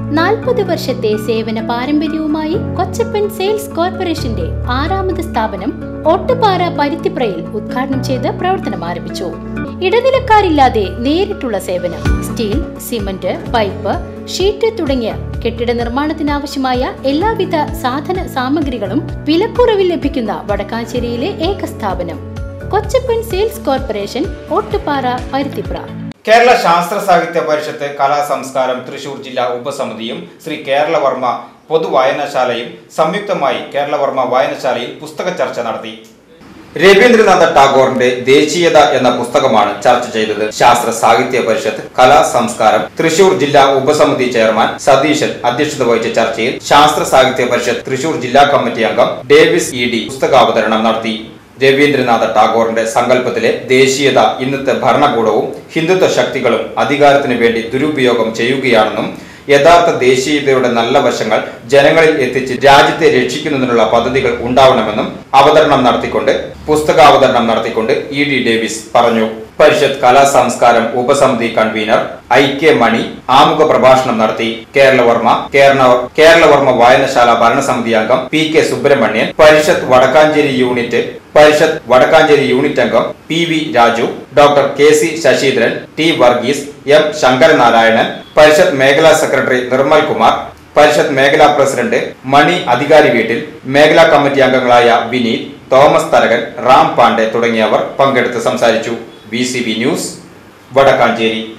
നാൽപ്പത് വർഷത്തെ സേവന പാരമ്പര്യവുമായി കൊച്ചപ്പൻ സെയിൽസ് കോർപ്പറേഷന്റെ ആറാമത് സ്ഥാപനം ഒട്ടുപാറ പരുത്തിപ്രയിൽ ഉദ്ഘാടനം ചെയ്ത് പ്രവർത്തനം ആരംഭിച്ചു ഇടനിലക്കാരില്ലാതെ നേരിട്ടുള്ള സേവനം സ്റ്റീൽ സിമന്റ് പൈപ്പ് ഷീറ്റ് തുടങ്ങിയ കെട്ടിട നിർമ്മാണത്തിനാവശ്യമായ എല്ലാവിധ സാധന സാമഗ്രികളും വിലക്കുറവിൽ ലഭിക്കുന്ന വടക്കാഞ്ചേരിയിലെ ഏക സ്ഥാപനം കൊച്ചപ്പൻ സെയിൽസ് കോർപ്പറേഷൻ ഒട്ടുപാറ പരുത്തിപ്ര കേരള ശാസ്ത്ര സാഹിത്യ പരിഷത്ത് കലാ സംസ്കാരം തൃശൂർ ജില്ലാ ഉപസമിതിയും ശ്രീ കേരളവർമ്മ പൊതുവായനശാലയും സംയുക്തമായി കേരളവർമ്മ വായനശാലയിൽ പുസ്തക ചർച്ച നടത്തി രവീന്ദ്രനാഥ ടാഗോറിന്റെ ദേശീയത എന്ന പുസ്തകമാണ് ചർച്ച ചെയ്തത് ശാസ്ത്ര സാഹിത്യ പരിഷത്ത് കലാ സംസ്കാരം തൃശൂർ ജില്ലാ ഉപസമിതി ചെയർമാൻ സതീശൻ അധ്യക്ഷത വഹിച്ച ചർച്ചയിൽ ശാസ്ത്ര സാഹിത്യ പരിഷത്ത് തൃശൂർ ജില്ലാ കമ്മിറ്റി അംഗം ഡേവിസ് ഇ ഡി പുസ്തകാവതരണം നടത്തി രവീന്ദ്രനാഥ ടാഗോറിന്റെ സങ്കല്പത്തിലെ ദേശീയത ഇന്നത്തെ ഭരണകൂടവും ഹിന്ദുത്വ ശക്തികളും അധികാരത്തിന് വേണ്ടി ദുരുപയോഗം ചെയ്യുകയാണെന്നും യഥാർത്ഥ ദേശീയതയുടെ നല്ല വശങ്ങൾ ജനങ്ങളിൽ എത്തിച്ച് രാജ്യത്തെ രക്ഷിക്കുന്നതിനുള്ള പദ്ധതികൾ ഉണ്ടാവണമെന്നും അവതരണം നടത്തിക്കൊണ്ട് പുസ്തകാവതരണം നടത്തിക്കൊണ്ട് ഇ ഡി ഡേവിസ് പറഞ്ഞു പരിഷത്ത് കലാ സംസ്കാരം ഉപസമിതി കൺവീനർ ഐ കെ മണി ആമുഖ പ്രഭാഷണം നടത്തി കേരളവർമ്മ കേരള കേരളവർമ്മ വായനശാല ഭരണസമിതി അംഗം P K Subrahmanyan Parishad Vadakkanchery unit Parishad Vadakkanchery unit അംഗം P V Raju doctor K C Sasheendran T Varghese M Sankaranarayanan Parishad മേഖലാ സെക്രട്ടറി നിർമ്മൽ കുമാർ പരിഷത്ത് മേഖലാ പ്രസിഡന്റ് മണി അധികാരി വീട്ടിൽ മേഖലാ കമ്മിറ്റി അംഗങ്ങളായ വിനീത് തോമസ് തരകൻ റാം പാണ്ഡെ തുടങ്ങിയവർ പങ്കെടുത്ത് സംസാരിച്ചു ബി ന്യൂസ് വടക്കാഞ്ചേരി